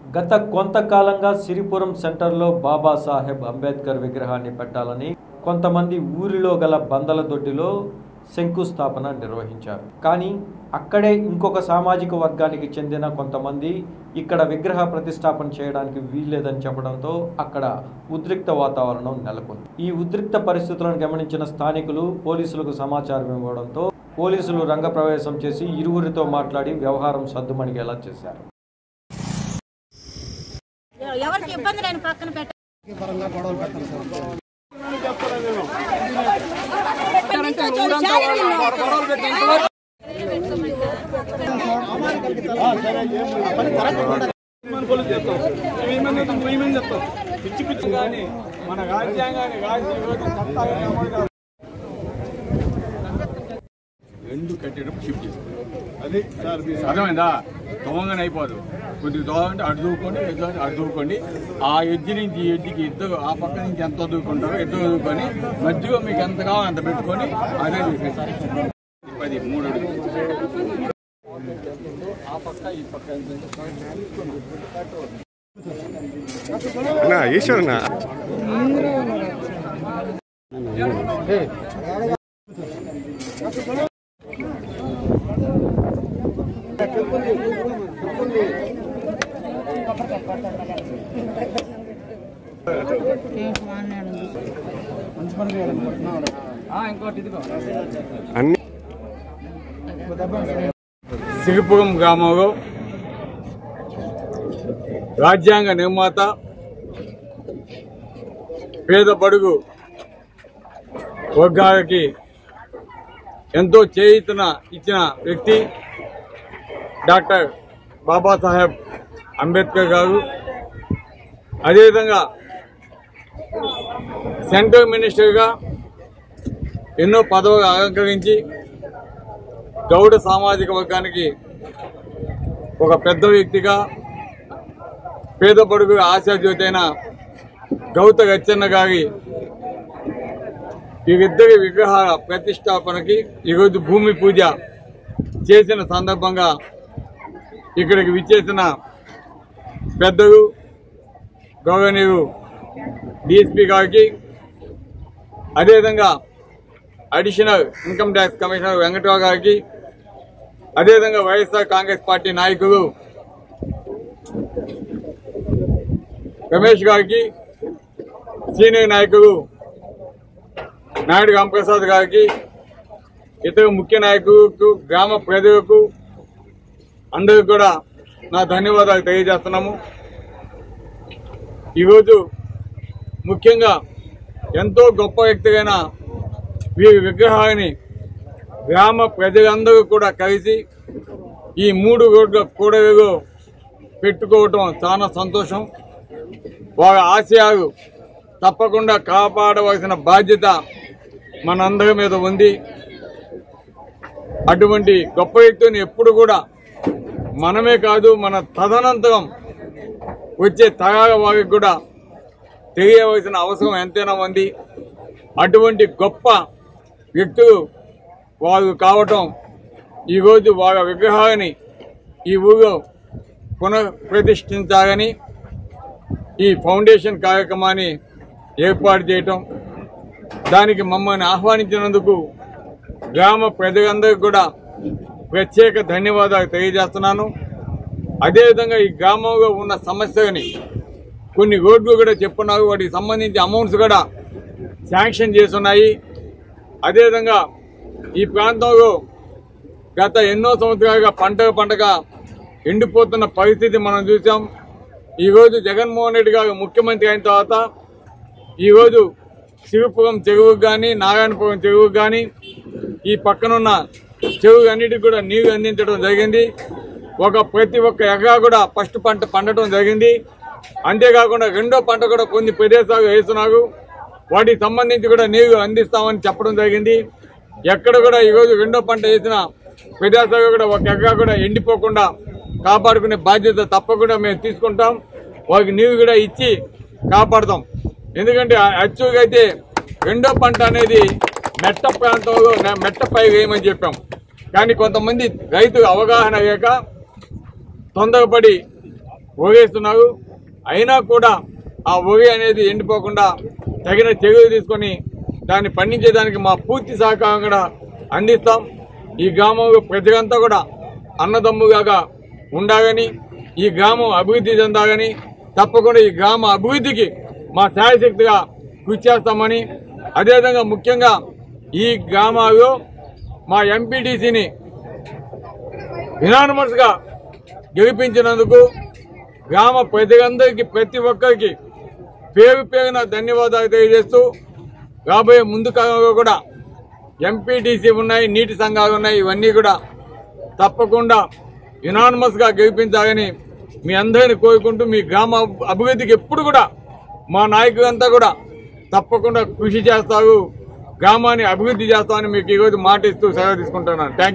గత కొంతకాలంగా సిరిపురం సెంటర్లో బాబాసాహెబ్ అంబేద్కర్ విగ్రహాన్ని పెట్టాలని కొంతమంది ఊరిలో గల బందల దొడ్డిలో శంకుస్థాపన నిర్వహించారు కానీ అక్కడే ఇంకొక సామాజిక వర్గానికి చెందిన కొంతమంది ఇక్కడ విగ్రహ ప్రతిష్టాపన చేయడానికి వీల్లేదని చెప్పడంతో అక్కడ ఉద్రిక్త వాతావరణం నెలకొంది ఈ ఉద్రిక్త పరిస్థితులను గమనించిన స్థానికులు పోలీసులకు సమాచారం ఇవ్వడంతో పోలీసులు రంగప్రవేశం చేసి ఇరువురితో మాట్లాడి వ్యవహారం సద్దుమణిగేలా చేశారు ఎవరికి ఇబ్బంది లేని పక్కన పెట్ట మనకోళ్ళు చెప్తాం ఏమని చెప్తాం ఏమని చెప్తాం పిచ్చి పిచ్చి కానీ మన రాజ్యాంగాన్ని రాసి ఈరోజు చట్టాలు అమలు కావాలి. రెండు కట్టేటప్పుడు షిఫ్ట్ చేసుకోవాలి అది సార్ అర్థమైందా దొంగని అయిపోదు కొద్దిగా దూరంటే అటు దూకోండి ఎద్దు అంటే అటు దూకోండి ఆ ఎడ్జి నుంచి ఈ ఎడ్జికి ఇద్దరు ఆ పక్క నుంచి ఎంత దూకుంటారో ఇద్దరు దూకొని మధ్యలో మీకు ఎంత కావాలో అంత పెట్టుకొని అదే చేసేస్తారు పది మూడు అడుగులు ఆ పక్క ఈ పక్క ఎంత అన్నా ఈశ్వరన్నా అన్ని సిరిపురం గ్రామంలో రాజ్యాంగ నిర్మాత పేద బడుగు వర్గాలకి ఎంతో చేయుతన ఇచ్చిన వ్యక్తి డాక్టర్ బాబాసాహెబ్ అంబేద్కర్ గారు అదేవిధంగా సెంట్రల్ మినిస్టర్గా ఎన్నో పదవులు అలంకరించి గౌడ సామాజిక వర్గానికి ఒక పెద్ద వ్యక్తిగా పేద పడుగు ఆశాజ్యోతి అయిన గౌత గచ్చన్న గారి వీరిద్దరి విగ్రహాల ప్రతిష్టాపనకి ఈరోజు భూమి పూజ చేసిన సందర్భంగా ఇక్కడికి విచ్చేసిన పెద్దలు గౌరవనీయులు డిఎస్పీ గారికి అదేవిధంగా additional income tax commissioner Venkatarao గారికి అదేవిధంగా వైఎస్ఆర్ కాంగ్రెస్ పార్టీ నాయకులు రమేష్ గారికి సీనియర్ నాయకులు నాయుడు రామప్రసాద్ గారికి ఇతర ముఖ్య నాయకులకు గ్రామ ప్రజలకు అందరికి కూడా నా ధన్యవాదాలు తెలియజేస్తున్నాము ఈరోజు ముఖ్యంగా ఎంతో గొప్ప వ్యక్తిగైన వీరి విగ్రహాన్ని గ్రామ ప్రజలందరూ కూడా కలిసి ఈ మూడు రోడ్ల కూడలిలో పెట్టుకోవటం చాలా సంతోషం వారి ఆశయాలు తప్పకుండా కాపాడవలసిన బాధ్యత మనందరి మీద ఉంది అటువంటి గొప్ప వ్యక్తిని ఎప్పుడు కూడా మనమే కాదు మన తదనంతరం వచ్చే తరాల వారికి కూడా తెలియవలసిన అవసరం ఎంతైనా ఉంది అటువంటి గొప్ప వ్యక్తులు వారు కావటం ఈరోజు వారి విగ్రహాన్ని ఈ ఊళ్ళో పునఃప్రతిష్ఠించాలని ఈ ఫౌండేషన్ కార్యక్రమాన్ని ఏర్పాటు చేయటం దానికి మమ్మల్ని ఆహ్వానించినందుకు గ్రామ ప్రజలందరికీ కూడా ప్రత్యేక ధన్యవాదాలు తెలియజేస్తున్నాను అదేవిధంగా ఈ గ్రామంలో ఉన్న సమస్యలని కొన్ని రోడ్లు కూడా చెప్పున్నారు వాటికి సంబంధించి అమౌంట్స్ కూడా శాంక్షన్ చేస్తున్నాయి అదేవిధంగా ఈ ప్రాంతంలో గత ఎన్నో సంవత్సరాలుగా పంటగ పంటగ ఎండిపోతున్న పరిస్థితి మనం చూసాం ఈరోజు జగన్మోహన్ రెడ్డి గారు ముఖ్యమంత్రి అయిన తర్వాత ఈరోజు శివపురం చెరువుకు కానీ నారాయణపురం చెరువుకు కానీ ఈ పక్కనున్న చెరువు అన్నిటికి కూడా నీరు అందించడం జరిగింది ఒక ప్రతి ఒక్క ఎకరా కూడా ఫస్ట్ పంట పండటం జరిగింది అంతేకాకుండా రెండో పంట కూడా కొన్ని ప్రదేశాలు వేస్తున్నారు వాటికి సంబంధించి కూడా నీరు అందిస్తామని చెప్పడం జరిగింది ఎక్కడ కూడా ఈరోజు రెండో పంట వేసిన ప్రదేశాలు కూడా ఒక ఎకరా కూడా ఎండిపోకుండా కాపాడుకునే బాధ్యత తప్పకుండా మేము తీసుకుంటాం వారికి నీరు కూడా ఇచ్చి కాపాడతాం ఎందుకంటే యాక్చువల్గా అయితే రెండో పంట అనేది మెట్ట ప్రాంతంలో న- మెట్ట పై వేయమని చెప్పాం కానీ కొంతమంది రైతు అవగాహన లేక తొందరపడి ఊగేస్తున్నారు అయినా కూడా ఆ ఊగి అనేది ఎండిపోకుండా తగిన చర్యలు తీసుకొని దాన్ని పండించేదానికి మా పూర్తి సహకారం కూడా అందిస్తాం ఈ గ్రామంలో ప్రజలంతా కూడా అన్నదమ్ముగా ఉండాలని ఈ గ్రామం అభివృద్ధి చెందాలని తప్పకుండా ఈ గ్రామ అభివృద్ధికి మా శాయశక్తిగా కృషి చేస్తామని అదేవిధంగా ముఖ్యంగా ఈ గ్రామాల్లో మా ఎంపీటీసీని యునానిమస్ గా గెలిపించినందుకు గ్రామ ప్రజలందరికీ ప్రతి ఒక్కరికి పేరు పేరున ధన్యవాదాలు తెలియజేస్తూ రాబోయే ముందు కాలంలో కూడా ఎంపీటీసీ ఉన్నాయి నీటి సంఘాలు ఉన్నాయి ఇవన్నీ కూడా తప్పకుండా యునానిమస్ గా గెలిపించాలని మీ అందరిని కోరుకుంటూ మీ గ్రామ అభివృద్ధికి ఎప్పుడు కూడా మా నాయకులంతా కూడా తప్పకుండా కృషి చేస్తారు గ్రామాన్ని అభివృద్ధి చేస్తామని మీకు ఈరోజు మాట ఇస్తూ సెలవు తీసుకుంటున్నాను థ్యాంక్